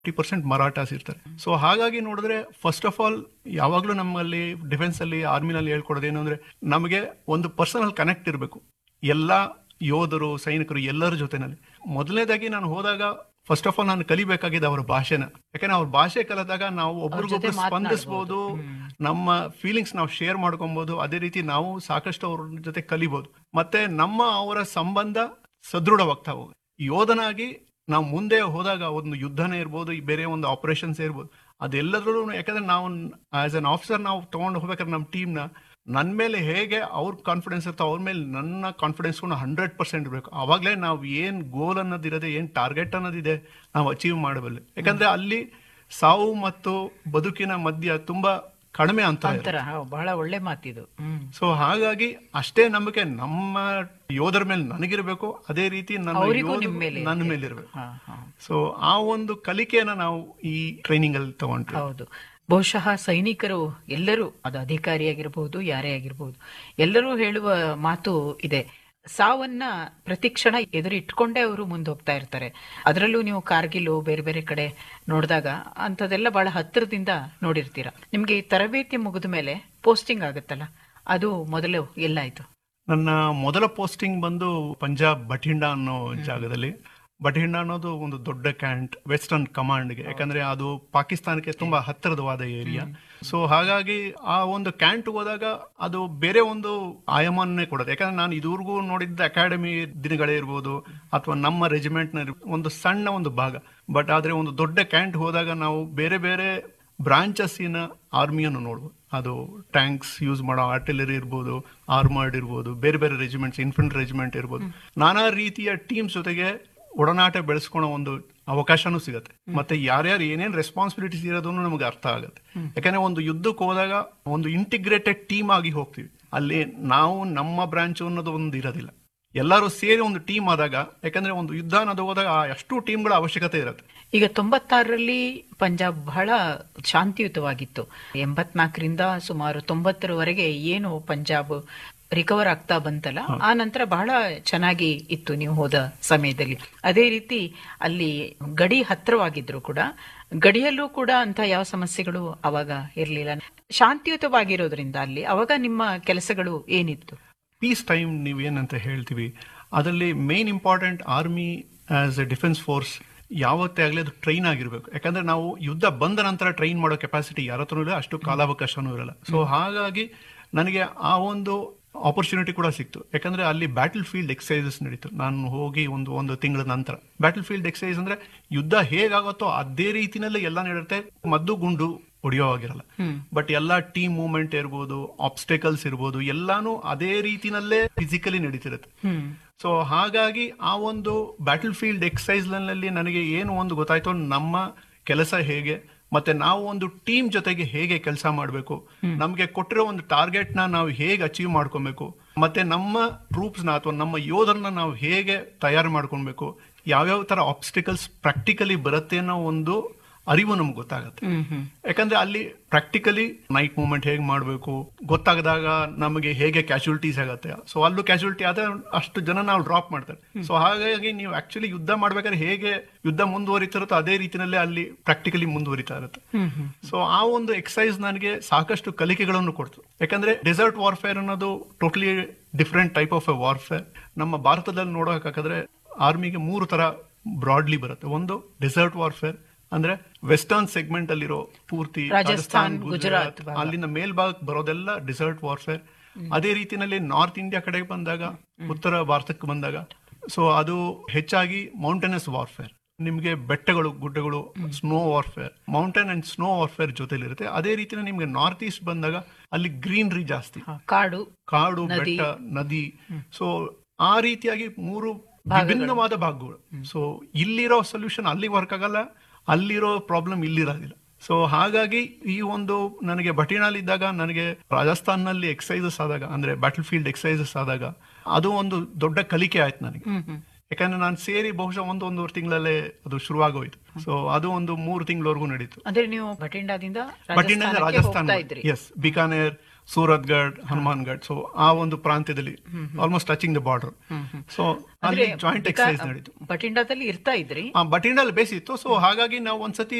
Fifty percent Marathas ಇರ್ತಾರೆ so ಹಾಗಾಗಿ ನೋಡಿದ್ರೆ ಫಸ್ಟ್ ಆಫ್ ಆಲ್ ಯಾವಾಗಲೂ ನಮ್ಮಲ್ಲಿ ಡಿಫೆನ್ಸ್ ಅಲ್ಲಿ ಆರ್ಮಿನಲ್ಲಿ ಹೇಳ್ಕೊಡೋದು ಏನು ಅಂದ್ರೆ ನಮಗೆ ಒಂದು ಪರ್ಸನಲ್ ಕನೆಕ್ಟ್ ಇರಬೇಕು ಎಲ್ಲ ಯೋಧರು ಸೈನಿಕರು ಎಲ್ಲರ ಜೊತೆನಲ್ಲಿ ಮೊದಲನೇದಾಗಿ ನಾನು ಹೋದಾಗ ಫಸ್ಟ್ ಆಫ್ ಆಲ್ ನಾನು ಕಲಿಬೇಕಾಗಿದೆ ಅವರ ಭಾಷೆನ ಯಾಕಂದ್ರೆ ಅವ್ರ ಭಾಷೆ ಕಲಿತಾಗ ನಾವು ಒಬ್ರಿಗೊಬ್ರು ಸ್ಪಂದಿಸಬಹುದು ನಮ್ಮ ಫೀಲಿಂಗ್ಸ್ ನಾವು ಶೇರ್ ಮಾಡ್ಕೊಬಹುದು ಅದೇ ರೀತಿ ನಾವು ಸಾಕಷ್ಟು ಅವ್ರ ಜೊತೆ ಕಲಿಬಹುದು ಮತ್ತೆ ನಮ್ಮ ಅವರ ಸಂಬಂಧ ಸದೃಢವಾಗ್ತಾ ಹೋಗುತ್ತೆ ಯೋಧನಾಗಿ ನಾವು ಮುಂದೆ ಹೋದಾಗ ಒಂದು ಯುದ್ಧನೇ ಇರ್ಬೋದು ಈ ಬೇರೆ ಒಂದು ಆಪರೇಷನ್ಸ್ ಇರ್ಬೋದು ಅದೆಲ್ಲದ್ರಲ್ಲೂ ಯಾಕಂದ್ರೆ ನಾವು ಆಸ್ ಅನ್ ಆಫೀಸರ್ ನಾವು ತಗೊಂಡು ಹೋಗ್ಬೇಕಾದ್ರೆ ನಮ್ಮ ಟೀಮ್ನ ನನ್ನ ಮೇಲೆ ಹೇಗೆ ಅವ್ರ ಕಾನ್ಫಿಡೆನ್ಸ್ ಇರ್ತೋ ಅವ್ರ ಮೇಲೆ ನನ್ನ ಕಾನ್ಫಿಡೆನ್ಸ್ ಹಂಡ್ರೆಡ್ ಪರ್ಸೆಂಟ್ ಇರಬೇಕು ಅವಾಗಲೇ ನಾವು ಏನು ಗೋಲ್ ಅನ್ನೋದಿರೋದೆ ಏನು ಟಾರ್ಗೆಟ್ ಅನ್ನೋದಿದೆ ನಾವು ಅಚೀವ್ ಮಾಡಬಲ್ಲೆ ಯಾಕಂದ್ರೆ ಅಲ್ಲಿ ಸಾವು ಮತ್ತು ಬದುಕಿನ ಮಧ್ಯ ತುಂಬಾ ಕಡಿಮೆ ಅಂತ ಅಂತರ ಹೌ, ಬಹಳ ಒಳ್ಳೆ ಮಾತಿದು ಹ್ಮ್ ಸೊ ಹಾಗಾಗಿ ಅಷ್ಟೇ ನಂಬಿಕೆ ನಮ್ಮ ಯೋಧರ ಮೇಲೆ ನನಗಿರ್ಬೇಕು ಅದೇ ರೀತಿ ನನ್ನ ಅವರಿಗೂ ಯೋಧ ನಿಮ್ ಮೇಲೆ ನನ್ನ ಮೇಲೆ ಇರಬೇಕು ಹಾ, ಹಾ. ಸೊ ಆ ಒಂದು ಕಲಿಕೆಯನ್ನ ನಾವು ಈ ಟ್ರೈನಿಂಗ್ ಅಲ್ಲಿ ತಗೊಂಡ್ವಿ ಹೌದು ಬಹುಶಃ ಸೈನಿಕರು ಎಲ್ಲರೂ ಅದು ಅಧಿಕಾರಿಯಾಗಿರ್ಬಹುದು ಯಾರೇ ಆಗಿರ್ಬಹುದು ಎಲ್ಲರೂ ಹೇಳುವ ಮಾತು ಇದೆ ಸಾವನ್ನ ಪ್ರತಿಕ್ಷಣ ಎದುರಿಟ್ಕೊಂಡೇ ಅವರು ಮುಂದೆ ಹೋಗ್ತಾ ಇರ್ತಾರೆ ಅದರಲ್ಲೂ ನೀವು ಕಾರ್ಗಿಲು ಬೇರೆ ಬೇರೆ ಕಡೆ ನೋಡಿದಾಗ ಅಂಥದ್ದೆಲ್ಲ ಬಹಳ ಹತ್ತಿರದಿಂದ ನೋಡಿರ್ತೀರ ನಿಮ್ಗೆ ಈ ತರಬೇತಿ ಮುಗಿದ ಮೇಲೆ ಪೋಸ್ಟಿಂಗ್ ಆಗುತ್ತಲ್ಲ ಅದು ಮೊದಲು ಎಲ್ಲಾಯ್ತು ನನ್ನ ಮೊದಲ ಪೋಸ್ಟಿಂಗ್ ಬಂದು ಪಂಜಾಬ್ ಬಠಿಂಡ ಅನ್ನೋ ಜಾಗದಲ್ಲಿ ಬಠಿಂಡ ಅನ್ನೋದು ಒಂದು ದೊಡ್ಡ ಕ್ಯಾಂಟ್ ವೆಸ್ಟರ್ನ್ ಕಮಾಂಡ್ಗೆ ಯಾಕಂದ್ರೆ ಅದು ಪಾಕಿಸ್ತಾನಕ್ಕೆ ತುಂಬಾ ಹತ್ತಿರದವಾದ ಏರಿಯಾ ಸೊ ಹಾಗಾಗಿ ಆ ಒಂದು ಕ್ಯಾಂಟ್ ಹೋದಾಗ ಅದು ಬೇರೆ ಒಂದು ಆಯಾಮನ್ನೇ ಕೊಡೋದು ಯಾಕಂದ್ರೆ ನಾನು ಇದುವರೆಗೂ ನೋಡಿದ್ದ ಅಕಾಡೆಮಿ ದಿನಗಳೇ ಇರ್ಬೋದು ಅಥವಾ ನಮ್ಮ ರೆಜಿಮೆಂಟ್ ನ ಒಂದು ಸಣ್ಣ ಒಂದು ಭಾಗ ಬಟ್ ಆದ್ರೆ ಒಂದು ದೊಡ್ಡ ಕ್ಯಾಂಟ್ ಹೋದಾಗ ನಾವು ಬೇರೆ ಬೇರೆ ಬ್ರಾಂಚಸ್ಸಿನ ಆರ್ಮಿಯನ್ನು ನೋಡ್ಬೋದು ಅದು ಟ್ಯಾಂಕ್ಸ್ ಯೂಸ್ ಮಾಡೋ ಆರ್ಟಿಲರಿ ಇರ್ಬೋದು ಆರ್ಮರ್ಡ್ ಇರ್ಬೋದು ಬೇರೆ ಬೇರೆ ರೆಜಿಮೆಂಟ್ಸ್ ಇನ್ಫೆಂಟ್ ರೆಜಿಮೆಂಟ್ ಇರ್ಬೋದು ನಾನಾ ರೀತಿಯ ಟೀಮ್ಸ್ ಜೊತೆಗೆ ಒಡನಾಟ ಬೆಳೆಸ್ಕೊಳೋ ಒಂದು ಅವಕಾಶನೂ ಸಿಗುತ್ತೆ ಮತ್ತೆ ಯಾರ್ಯಾರು ಏನೇನ್ ರೆಸ್ಪಾನ್ಸಿಬಿಲಿಟೀಸ್ ಇರೋದನ್ನು ನಮಗೆ ಅರ್ಥ ಆಗುತ್ತೆ ಯಾಕಂದ್ರೆ ಒಂದು ಯುದ್ಧಕ್ಕೆ ಹೋದಾಗ ಒಂದು ಇಂಟಿಗ್ರೇಟೆಡ್ ಟೀಮ್ ಆಗಿ ಹೋಗ್ತೀವಿ ಅಲ್ಲಿ ನಾವು ನಮ್ಮ ಬ್ರಾಂಚ್ ಅನ್ನೋದು ಒಂದು ಇರೋದಿಲ್ಲ ಎಲ್ಲರೂ ಸೇರಿ ಒಂದು ಟೀಮ್ ಆದಾಗ ಯಾಕಂದ್ರೆ ಒಂದು ಯುದ್ಧ ಅನ್ನೋದು ಹೋದಾಗ ಆ ಅಷ್ಟು ಟೀಮ್ಗಳ ಅವಶ್ಯಕತೆ ಇರುತ್ತೆ ಈಗ ತೊಂಬತ್ತಾರರಲ್ಲಿ ಪಂಜಾಬ್ ಬಹಳ ಶಾಂತಿಯುತವಾಗಿತ್ತು ಎಂಬತ್ನಾಲ್ಕರಿಂದ ಸುಮಾರು ತೊಂಬತ್ತರವರೆಗೆ ಏನು ಪಂಜಾಬ್ ರಿಕವರ್ ಆಗ್ತಾ ಬಂತಲ್ಲ ಆ ನಂತರ ಬಹಳ ಚೆನ್ನಾಗಿ ಇತ್ತು ನೀವು ಹೋದ ಸಮಯದಲ್ಲಿ ಅದೇ ರೀತಿ ಅಲ್ಲಿ ಗಡಿ ಹತ್ತಿರವಾಗಿದ್ರು ಕೂಡ ಗಡಿಯಲ್ಲೂ ಕೂಡ ಅಂತ ಯಾವ ಸಮಸ್ಯೆಗಳು ಅವಾಗ ಇರಲಿಲ್ಲ ಶಾಂತಿಯುತವಾಗಿರೋದ್ರಿಂದ ಅಲ್ಲಿ ಅವಾಗ ನಿಮ್ಮ ಕೆಲಸಗಳು ಏನಿತ್ತು ಪೀಸ್ ಟೈಮ್ ನೀವೇನಂತ ಹೇಳ್ತೀವಿ ಅದರಲ್ಲಿ main important army as a defence force ಯಾವತ್ತೇ ಆಗಲಿ ಅದು ಟ್ರೈನ್ ಆಗಿರ್ಬೇಕು ಯಾಕಂದ್ರೆ ನಾವು ಯುದ್ಧ ಬಂದ ನಂತರ ಟ್ರೈನ್ ಮಾಡೋ ಕೆಪಾಸಿಟಿ ಯಾರ ಹತ್ರನೂ ಇಲ್ಲ ಅಷ್ಟು ಕಾಲಾವಕಾಶನೂ ಇರಲ್ಲ ಸೊ ಹಾಗಾಗಿ ನನಗೆ ಆ ಒಂದು ಆಪರ್ಚುನಿಟಿ ಕೂಡ ಸಿಕ್ತು ಯಾಕಂದ್ರೆ ಅಲ್ಲಿ ಬ್ಯಾಟಲ್ ಫೀಲ್ಡ್ ಎಕ್ಸಸೈಸಸ್ ನಡೀತು ನಾನು ಹೋಗಿ ಒಂದು ಒಂದು ತಿಂಗಳ ನಂತರ ಬ್ಯಾಟಲ್ ಫೀಲ್ಡ್ ಎಕ್ಸಸೈಸ್ ಅಂದ್ರೆ ಯುದ್ಧ ಹೇಗಾಗುತ್ತೋ ಅದೇ ರೀತಿನಲ್ಲೇ ಎಲ್ಲ ನಡೆಯುತ್ತೆ ಮದ್ದು ಗುಂಡು ಹೊಡೆಯೋವಾಗಿರಲ್ಲ ಬಟ್ ಎಲ್ಲಾ ಟೀಮ್ ಮೂವ್ಮೆಂಟ್ ಇರ್ಬೋದು ಆಬ್ಸ್ಟೆಕಲ್ಸ್ ಇರ್ಬೋದು ಎಲ್ಲಾನು ಅದೇ ರೀತಿನಲ್ಲೇ ಫಿಸಿಕಲಿ ನಡೀತಿರುತ್ತೆ ಸೊ ಹಾಗಾಗಿ ಆ ಒಂದು ಬ್ಯಾಟಲ್ ಫೀಲ್ಡ್ ಎಕ್ಸಸೈಸ್ ನಲ್ಲಿ ನನಗೆ ಏನು ಒಂದು ಗೊತ್ತಾಯ್ತು ನಮ್ಮ ಕೆಲಸ ಹೇಗೆ ಮತ್ತೆ ನಾವು ಒಂದು ಟೀಮ್ ಜೊತೆಗೆ ಹೇಗೆ ಕೆಲಸ ಮಾಡಬೇಕು ನಮಗೆ ಕೊಟ್ಟಿರೋ ಒಂದು ಟಾರ್ಗೆಟ್ ನ ನಾವು ಹೇಗೆ ಅಚೀವ್ ಮಾಡ್ಕೊಬೇಕು ಮತ್ತೆ ನಮ್ಮ ಟ್ರೂಪ್ಸ್ ನ ಅಥವಾ ನಮ್ಮ ಯೋಧರನ್ನ ನಾವು ಹೇಗೆ ತಯಾರು ಮಾಡ್ಕೊಳ್ಬೇಕು ಯಾವ್ಯಾವ ತರ ಆಬ್ಸ್ಟಿಕಲ್ಸ್ ಪ್ರಾಕ್ಟಿಕಲಿ ಬರುತ್ತೆ ಅನ್ನೋ ಒಂದು ಅರಿವು ನಮ್ಗೆ ಗೊತ್ತಾಗತ್ತೆ ಯಾಕಂದ್ರೆ ಅಲ್ಲಿ ಪ್ರಾಕ್ಟಿಕಲಿ ನೈಟ್ ಮೂವ್ಮೆಂಟ್ ಹೇಗೆ ಮಾಡಬೇಕು ಗೊತ್ತಾಗದಾಗ ನಮಗೆ ಹೇಗೆ ಕ್ಯಾಶುಲಿಟೀಸ್ ಆಗತ್ತೆ ಸೊ ಅಲ್ಲೂ ಕ್ಯಾಶುಲಿಟಿ ಆದ್ರೆ ಅಷ್ಟು ಜನ ನಾವು ಡ್ರಾಪ್ ಮಾಡ್ತಾರೆ ಸೊ ಹಾಗಾಗಿ ನೀವು ಆಕ್ಚುಲಿ ಯುದ್ಧ ಮಾಡ್ಬೇಕಾದ್ರೆ ಹೇಗೆ ಯುದ್ಧ ಮುಂದುವರಿತಿರುತ್ತೋ ಅದೇ ರೀತಿನಲ್ಲೇ ಅಲ್ಲಿ ಪ್ರಾಕ್ಟಿಕಲಿ ಮುಂದುವರಿತಾ ಇರುತ್ತೆ ಸೊ ಆ ಒಂದು ಎಕ್ಸಸೈಸ್ ನನಗೆ ಸಾಕಷ್ಟು ಕಲಿಕೆಗಳನ್ನು ಕೊಡ್ತು ಯಾಕಂದ್ರೆ ಡೆಸರ್ಟ್ ವಾರ್ಫೇರ್ ಅನ್ನೋದು totally different type of a warfare ನಮ್ಮ ಭಾರತದಲ್ಲಿ ನೋಡೋಕಾದ್ರೆ ಆರ್ಮಿಗೆ ಮೂರು ತರ ಬ್ರಾಡ್ಲಿ ಬರುತ್ತೆ ಒಂದು ಡೆಸರ್ಟ್ ವಾರ್ಫೇರ್ ಅಂದ್ರೆ ವೆಸ್ಟರ್ನ್ ಸೆಗ್ಮೆಂಟ್ ಅಲ್ಲಿರೋ ಪೂರ್ತಿ ರಾಜಸ್ಥಾನ್, ಗುಜರಾತ್ ಗುಜರಾತ್ ಭಾಗ. ಅಲ್ಲಿಂದ ಮೇಲ್ಭಾಗಕ್ಕೆ ಬರೋದೆಲ್ಲ ಡಿಸರ್ಟ್ ವಾರ್ಫೇರ್ ಅದೇ ರೀತಿನಲ್ಲಿ ನಾರ್ತ್ ಇಂಡಿಯಾ ಕಡೆಗೆ ಬಂದಾಗ ಉತ್ತರ ಭಾರತಕ್ಕೆ ಬಂದಾಗ ಸೊ ಅದು ಹೆಚ್ಚಾಗಿ ಮೌಂಟೇನಸ್ ವಾರ್ಫೇರ್ ನಿಮ್ಗೆ ಬೆಟ್ಟಗಳು ಗುಡ್ಡಗಳು snow warfare mountain and snow warfare ಜೊತೆಲಿರುತ್ತೆ ಅದೇ ರೀತಿನ ನಿಮ್ಗೆ ನಾರ್ತ್ ಈಸ್ಟ್ ಬಂದಾಗ ಅಲ್ಲಿ ಗ್ರೀನರಿ ಜಾಸ್ತಿ ಹ, ಕಾಡು ಕಾಡು ನದಿ. ಬೆಟ್ಟ ನದಿ ಸೊ ಆ ರೀತಿಯಾಗಿ ಮೂರು ವಿಭಿನ್ನವಾದ ಭಾಗಗಳು ಸೊ ಇಲ್ಲಿರೋ ಸೊಲ್ಯೂಷನ್ ಅಲ್ಲಿ ವರ್ಕ್ ಆಗಲ್ಲ ಅಲ್ಲಿರೋ ಪ್ರಾಬ್ಲಮ್ ಇಲ್ಲಿರೋದಿಲ್ಲ ಸೊ ಹಾಗಾಗಿ ಈ ಒಂದು ನನಗೆ ಬಟಿನಾಲಿದ್ದಾಗ ನನಗೆ ರಾಜಸ್ಥಾನ್ನಲ್ಲಿ ಎಕ್ಸಸೈಸಸ್ ಆದಾಗ ಅಂದ್ರೆ ಬ್ಯಾಟಲ್ ಫೀಲ್ಡ್ ಎಕ್ಸಸೈಸಸ್ ಆದಾಗ ಅದು ಒಂದು ದೊಡ್ಡ ಕಲಿಕೆ ಆಯ್ತು ನನಗೆ ಯಾಕಂದ್ರೆ ನಾನು ಸೇರಿ ಬಹುಶಃ ಒಂದು ಒಂದೂವರೆ ತಿಂಗಳಲ್ಲೇ ಅದು ಶುರುವಾಗೋಯ್ತು ಸೊ ಅದು ಒಂದು ಮೂರು ತಿಂಗಳವರೆಗೂ ನಡೀತು ಅಂದ್ರೆ ನೀವು ಬಠಿಂಡಾದಿಂದ ಬಟ್ ಇನ್ನೊಂದು ರಾಜಸ್ಥಾನಕ್ಕೆ ರಾಜಸ್ಥಾನ್ ಹೋಗ್ತಾ ಇದ್ರಿ ಎಸ್ ಬಿಕಾನೇರ್ ಸೂರತ್ಗಢ್ ಹನುಮಾನ್ಗಢ್ ಸೊ ಆ ಒಂದು ಪ್ರಾಂತ್ಯದಲ್ಲಿ almost touching the border so ಅಲ್ಲಿ ಜಾಯಿಂಟ್ ಎಕ್ಸರ್ಸೈಸ್ ನಡೀತು ಬಟಿಂಡಾದಲ್ಲಿ ಇರ್ತಾ ಇದ್ರಿ ಆ ಬಟಿಂಡಲ್ಲಿ ಬೇಸಿತ್ತು ಸೊ ಹಾಗಾಗಿ ನಾವು ಒಂದ್ಸತಿ